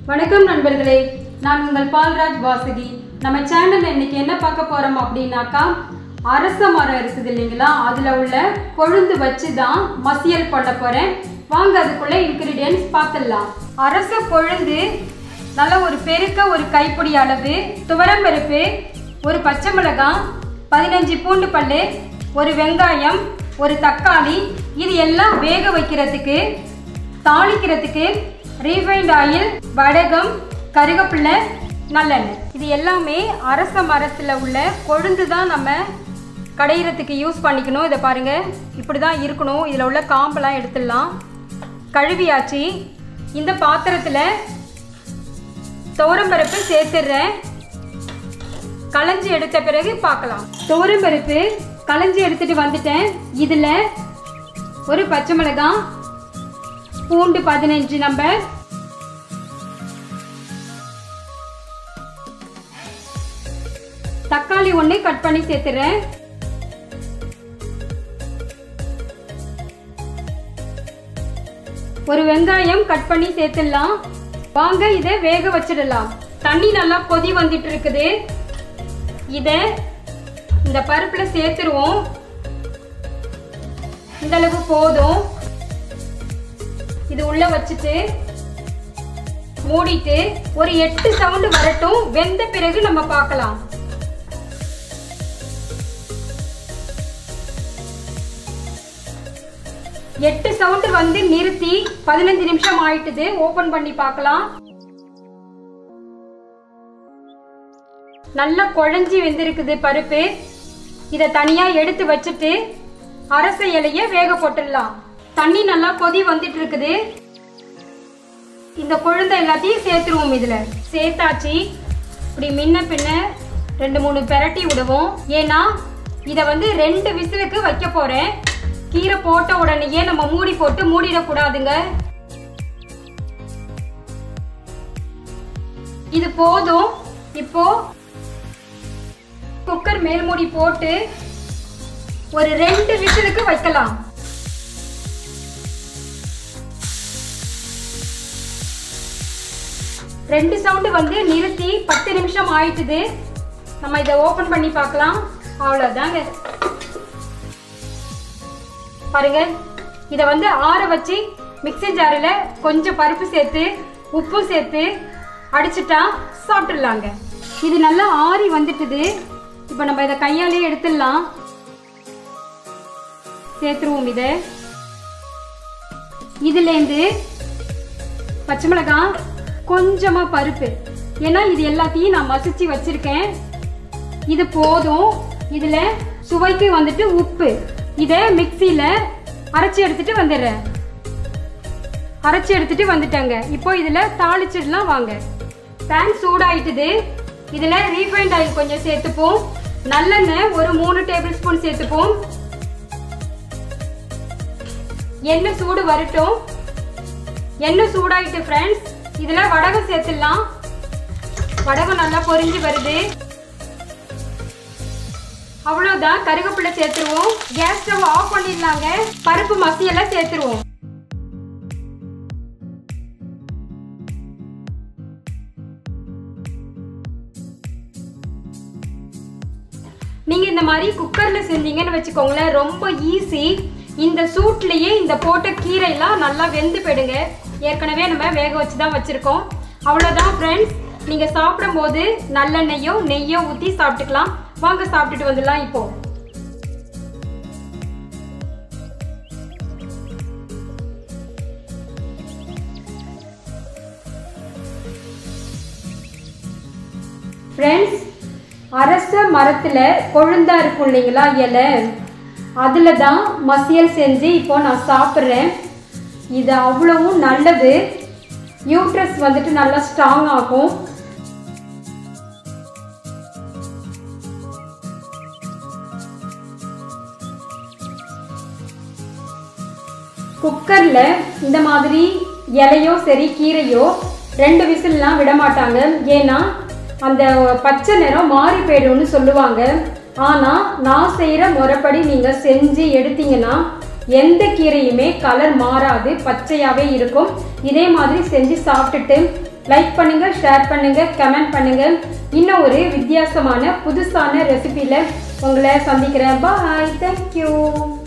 வணக்கம் நண்பர்களே நான் உங்கள் பால்ராஜ் வாசுகி நம்ம சேனல்ல இன்னைக்கு என்ன பார்க்க போறோம் அப்படின்னாக்கா அரச மரம் இருக்குது இல்லைங்களா அதுல உள்ள கொழுந்து வச்சு தான் மசியல் பண்ண போறேன் வாங்க அதுக்குள்ள இன்கிரீடியன்ஸ் பார்த்துடலாம் அரச கொழுந்து நல்ல ஒரு பெருக்க ஒரு கைப்பிடி அளவு துவரம்பருப்பு ஒரு பச்சை மிளகாய் பதினஞ்சு பூண்டு பல்லு ஒரு வெங்காயம் ஒரு தக்காளி இது எல்லாம் வேக வைக்கிறதுக்கு தாளிக்கிறதுக்கு ரீஃபைண்ட் ஆயில் வடகம் கருவேப்பிலை நல்லெண்ணெய் இது எல்லாமே அரச மரத்தில் உள்ள கொழுந்து தான் நம்ம கடையிறதுக்கு யூஸ் பண்ணிக்கணும் இதை பாருங்க இப்படி தான் இருக்கணும் இதில் உள்ள காம்பெல்லாம் எடுத்துடலாம் கழுவியாச்சு இந்த பாத்திரத்தில் துவரம்பருப்பு சேர்த்துடுறேன் களைஞ்சி எடுத்த பிறகு பார்க்கலாம் துவரம்பருப்பு களைஞ்சி எடுத்துட்டு வந்துட்டேன் இதில் ஒரு பச்சை மிளகாய் பூண்டு பதினஞ்சு நம்பர் தக்காளி ஒன்று கட் பண்ணி சேர்த்துறேன் ஒரு வெங்காயம் கட் பண்ணி சேர்த்துடலாம் வாங்க இதை வேக வச்சிடலாம் தண்ணி நல்லா கொதி வந்துட்டு இருக்குது இதை இந்த பருப்புல சேர்த்துருவோம் இந்த அளவு போதும் இது உள்ள வச்சுட்டு மூடிட்டு ஒரு எட்டு சவுண்டு வரட்டும் வெந்த பிறகு நம்ம பார்க்கலாம் எட்டு சவுண்டு வந்து நிறுத்தி பதினஞ்சு நிமிஷம் ஆயிட்டுது ஓபன் பண்ணி பார்க்கலாம் நல்லா குழஞ்சி வெந்திருக்குது பருப்பு இதை தனியா எடுத்து வச்சுட்டு அரச இலைய வேக போட்டுடலாம் தண்ணி நல்லா கொதி வந்துட்டு இருக்குது இந்த கொழுந்த எல்லாத்தையும் சேர்த்துருவோம் இதுல சேர்த்தாச்சு இப்படி முன்ன பின்ன ரெண்டு மூணு பெரட்டி விடுவோம் ஏன்னா இதை வந்து ரெண்டு விசிலுக்கு வைக்க போறேன் கீரை போட்ட உடனேயே நம்ம மூடி போட்டு மூடிடக்கூடாதுங்க இது போதும் இப்போ குக்கர் மேல் மூடி போட்டு ஒரு ரெண்டு விசிலுக்கு வைக்கலாம் ரெண்டு சவுண்டு வந்து நிறுத்தி பத்து நிமிஷம் ஆயிட்டுது நம்ம இதை ஓபன் பண்ணி பார்க்கலாம் அவ்வளோதாங்க பாருங்க இதை வந்து ஆற வச்சு மிக்ஸி ஜாரில் கொஞ்சம் பருப்பு சேர்த்து உப்பு சேர்த்து அடிச்சிட்டா சாப்பிட்டுடலாங்க இது நல்லா ஆறி வந்துட்டுது இப்போ நம்ம இதை கையாலே எடுத்துடலாம் சேர்த்துருவோம் இதை இதுலேருந்து பச்சை மிளகாய் கொஞ்சமா பருப்பு ஏன்னா இது எல்லாத்தையும் நான் மசிச்சு வச்சிருக்கேன் இது போதும் இதுல சுவைக்கு வந்துட்டு உப்பு இதை மிக்சியில அரைச்சி எடுத்துட்டு வந்துடுறேன் அரைச்சி எடுத்துட்டு வந்துட்டாங்க இப்போ இதுல தாளிச்சிடலாம் வாங்க பேன் சூடாயிட்டுது இதுல ரீஃபைண்ட் ஆயில் கொஞ்சம் சேர்த்துப்போம் நல்லெண்ணெய் ஒரு மூணு டேபிள் ஸ்பூன் சேர்த்துப்போம் எண்ணெய் சூடு வரட்டும் எண்ணெய் சூடாயிட்டு ஃப்ரெண்ட்ஸ் இதுல வடகம் சேர்த்துடலாம் வடகம் நல்லா பொரிஞ்சு வருது அவ்வளவுதான் கருவேப்பிலை சேர்த்துருவோம் கேஸ் ஸ்டவ் ஆஃப் பண்ணிடலாங்க பருப்பு மசியெல்லாம் சேர்த்துருவோம் நீங்க இந்த மாதிரி குக்கர்ல செஞ்சீங்கன்னு வச்சுக்கோங்களேன் ரொம்ப ஈஸி இந்த சூட்லயே இந்த போட்ட கீரையெல்லாம் நல்லா வெந்து போயிடுங்க ஏற்கனவே நம்ம வேக வச்சு தான் வச்சிருக்கோம் அவ்வளோதான் ஃப்ரெண்ட்ஸ் நீங்க சாப்பிடும்போது நல்லெண்ணெய்யோ நெய்யோ ஊற்றி சாப்பிட்டுக்கலாம் வாங்க சாப்பிட்டுட்டு வந்துடலாம் இப்போ ஃப்ரெண்ட்ஸ் அரச மரத்தில் கொழுந்தா இருக்கும் இல்லைங்களா இலை அதில் தான் மசியல் செஞ்சு இப்போ நான் சாப்பிட்றேன் இது அவ்வளவும் நல்லது யூட்ரஸ் வந்துட்டு நல்லா ஸ்ட்ராங் ஆகும் குக்கரில் இந்த மாதிரி இலையோ சரி கீரையோ ரெண்டு விசில்லாம் விட மாட்டாங்க ஏன்னா அந்த பச்சை நிறம் மாறி போயிடும்னு சொல்லுவாங்க ஆனால் நான் செய்கிற முறைப்படி நீங்கள் செஞ்சு எடுத்தீங்கன்னா எந்த கீரையுமே கலர் மாறாது பச்சையாகவே இருக்கும் இதே மாதிரி செஞ்சு சாப்பிட்டுட்டு லைக் பண்ணுங்க ஷேர் பண்ணுங்க கமெண்ட் பண்ணுங்க இன்னும் ஒரு வித்தியாசமான புதுசான ரெசிபியில் உங்களை சந்திக்கிறேன் பாய் தேங்க்யூ